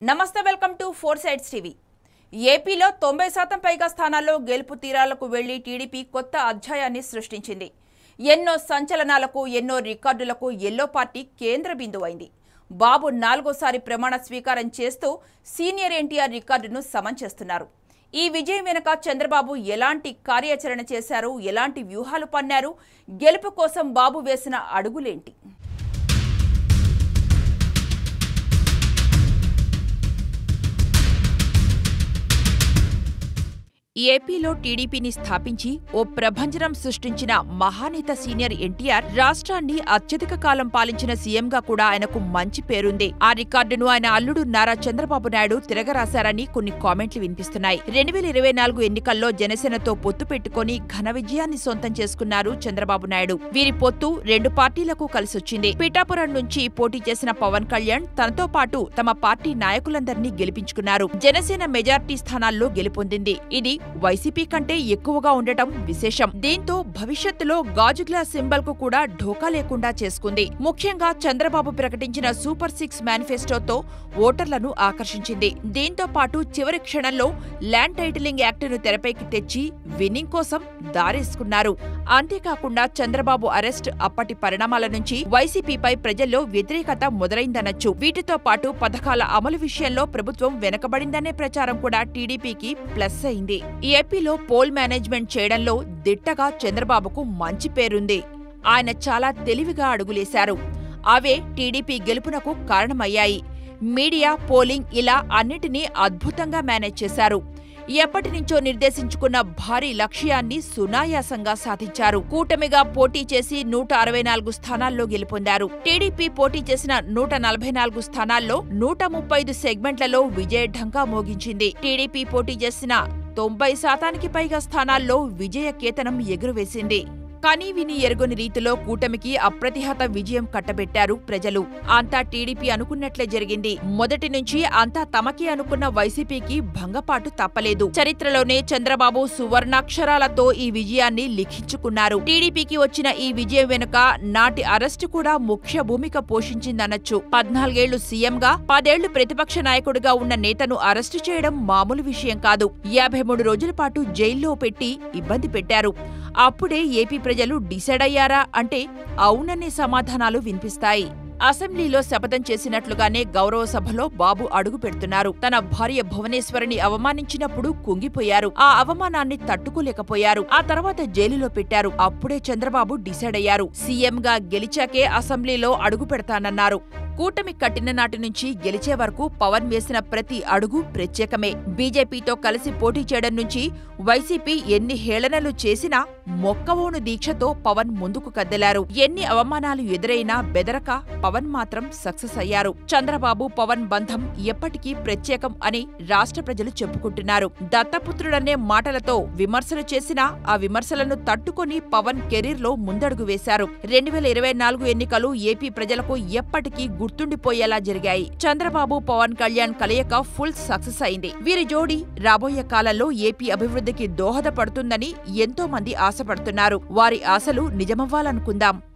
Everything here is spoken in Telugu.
నమస్తే welcome to four sides TV ఏపీలో తొంభై శాతం పైగా స్థానాల్లో గెలుపు తీరాలకు వెళ్లి టీడీపీ కొత్త అధ్యాయాన్ని సృష్టించింది ఎన్నో సంచలనాలకు ఎన్నో రికార్డులకు ఎల్లో పార్టీ కేంద్ర బిందువైంది బాబు నాలుగోసారి ప్రమాణ స్వీకారం చేస్తూ సీనియర్ ఎన్టీఆర్ రికార్డును సమం చేస్తున్నారు ఈ విజయం వెనుక చంద్రబాబు ఎలాంటి కార్యాచరణ చేశారు ఎలాంటి వ్యూహాలు పన్నారు గెలుపు కోసం బాబు వేసిన అడుగులేంటి ఏపీలో టీడీపీని స్థాపించి ఓ ప్రభంజనం సృష్టించిన మహానేత సీనియర్ ఎన్టీఆర్ రాష్ట్రాన్ని అత్యధిక కాలం పాలించిన సీఎంగా కూడా ఆయనకు మంచి పేరుంది ఆ రికార్డును ఆయన అల్లుడు నారా చంద్రబాబు నాయుడు తిరగరాశారని కొన్ని కామెంట్లు వినిపిస్తున్నాయి రెండు వేల ఇరవై నాలుగు ఎన్నికల్లో జనసేనతో పొత్తు పెట్టుకుని ఘన విజయాన్ని సొంతం చేసుకున్నారు చంద్రబాబు నాయుడు వీరి పొత్తు రెండు పార్టీలకు కలిసొచ్చింది పిఠాపురం నుంచి పోటీ చేసిన పవన్ కళ్యాణ్ తనతో పాటు తమ పార్టీ నాయకులందరినీ గెలిపించుకున్నారు జనసేన మెజార్టీ స్థానాల్లో గెలుపొందింది ఇది వైసీపీ కంటే ఎక్కువగా ఉండటం విశేషం దీంతో భవిష్యత్తులో గాజు గ్లాస్ సింబల్ కు కూడా ఢోకా లేకుండా చేసుకుంది ముఖ్యంగా చంద్రబాబు ప్రకటించిన సూపర్ సిక్స్ మేనిఫెస్టోతో ఓటర్లను ఆకర్షించింది దీంతో పాటు చివరి క్షణంలో ల్యాండ్ టైటిలింగ్ యాక్టును తెరపైకి తెచ్చి విన్నింగ్ కోసం దారేసుకున్నారు అంతేకాకుండా చంద్రబాబు అరెస్ట్ అప్పటి పరిణామాల నుంచి వైసీపీపై ప్రజల్లో వ్యతిరేకత మొదలైందనొచ్చు వీటితో పాటు పథకాల అమలు విషయంలో ప్రభుత్వం వెనకబడిందనే ప్రచారం కూడా టీడీపీకి ప్లస్ అయింది ఈ ఏపీలో పోల్ మేనేజ్మెంట్ చేయడంలో దిట్టగా చంద్రబాబుకు మంచి పేరుంది ఆయన చాలా తెలివిగా అడుగులేశారు అవే టీడీపీ గెలుపునకు కారణమయ్యాయి మీడియా పోలింగ్ ఇలా అన్నిటినీ అద్భుతంగా మేనేజ్ చేశారు ఎప్పటి నుంచో నిర్దేశించుకున్న భారీ లక్ష్యాన్ని సునాయాసంగా సాధించారు కూటమిగా పోటీ చేసి నూట అరవై నాలుగు స్థానాల్లో గెలుపొందారు టీడీపీ పోటీ చేసిన నూట నలభై నాలుగు స్థానాల్లో నూట ముప్పై ఐదు సెగ్మెంట్లలో విజయ ఢంకా మోగించింది టీడీపీ పోటీ చేసిన తొంభై శాతానికి పైగా స్థానాల్లో విజయ కేతనం ఎగురవేసింది కానీ విని ఎరుగని రీతిలో కూటమికి అప్రతిహత విజయం కట్టబెట్టారు ప్రజలు అంతా టీడీపీ అనుకున్నట్లే జరిగింది మొదటి నుంచి అంతా తమకే అనుకున్న వైసీపీకి భంగపాటు తప్పలేదు చరిత్రలోనే చంద్రబాబు సువర్ణాక్షరాలతో ఈ విజయాన్ని లిఖించుకున్నారు టీడీపీకి వచ్చిన ఈ విజయం వెనుక నాటి అరెస్టు కూడా ముఖ్య భూమిక పోషించిందనొచ్చు పద్నాలుగేళ్లు సీఎంగా పదేళ్లు ప్రతిపక్ష నాయకుడిగా ఉన్న నేతను అరెస్టు చేయడం మామూలు విషయం కాదు యాభై మూడు రోజుల పాటు జైల్లో పెట్టి ఇబ్బంది పెట్టారు అప్పుడే ఏపీ ప్రజలు డిసైడ్ అయ్యారా అంటే అవుననే సమాధానాలు వినిపిస్తాయి అసెంబ్లీలో శపథం చేసినట్లుగానే గౌరవ సభలో బాబు అడుగు పెడుతున్నారు తన భార్య భువనేశ్వరిని అవమానించినప్పుడు కుంగిపోయారు ఆ అవమానాన్ని తట్టుకోలేకపోయారు ఆ తర్వాత జైలులో పెట్టారు అప్పుడే చంద్రబాబు డిసైడ్ అయ్యారు సీఎంగా గెలిచాకే అసెంబ్లీలో అడుగు పెడతానన్నారు కూటమి కట్టిన నాటి నుంచి గెలిచే వరకు పవన్ వేసిన ప్రతి అడుగు ప్రత్యేకమే బీజేపీతో కలిసి పోటీ చేయడం నుంచి వైసీపీ ఎన్ని హేళనలు చేసినా మొక్కవోను దీక్షతో పవన్ ముందుకు కద్దెలారు ఎన్ని అవమానాలు ఎదురైనా బెదరక పవన్ మాత్రం సక్సెస్ అయ్యారు చంద్రబాబు పవన్ బంధం ఎప్పటికీ ప్రత్యేకం అని రాష్ట్ర ప్రజలు చెప్పుకుంటున్నారు దత్తపుత్రుడనే మాటలతో విమర్శలు చేసినా ఆ విమర్శలను తట్టుకొని పవన్ కెరీర్లో ముందడుగు వేశారు రెండు వేల ఇరవై నాలుగు ఎన్నికలు ఏపీ ప్రజలకు ఎప్పటికీ గుర్తుండిపోయేలా జరిగాయి చంద్రబాబు పవన్ కళ్యాణ్ కలయిక ఫుల్ సక్సెస్ అయింది వీరి జోడీ రాబోయే కాలంలో ఏపీ అభివృద్ధికి దోహదపడుతుందని ఎంతో మంది ఆశపడుతున్నారు వారి ఆశలు నిజమవ్వాలనుకుందాం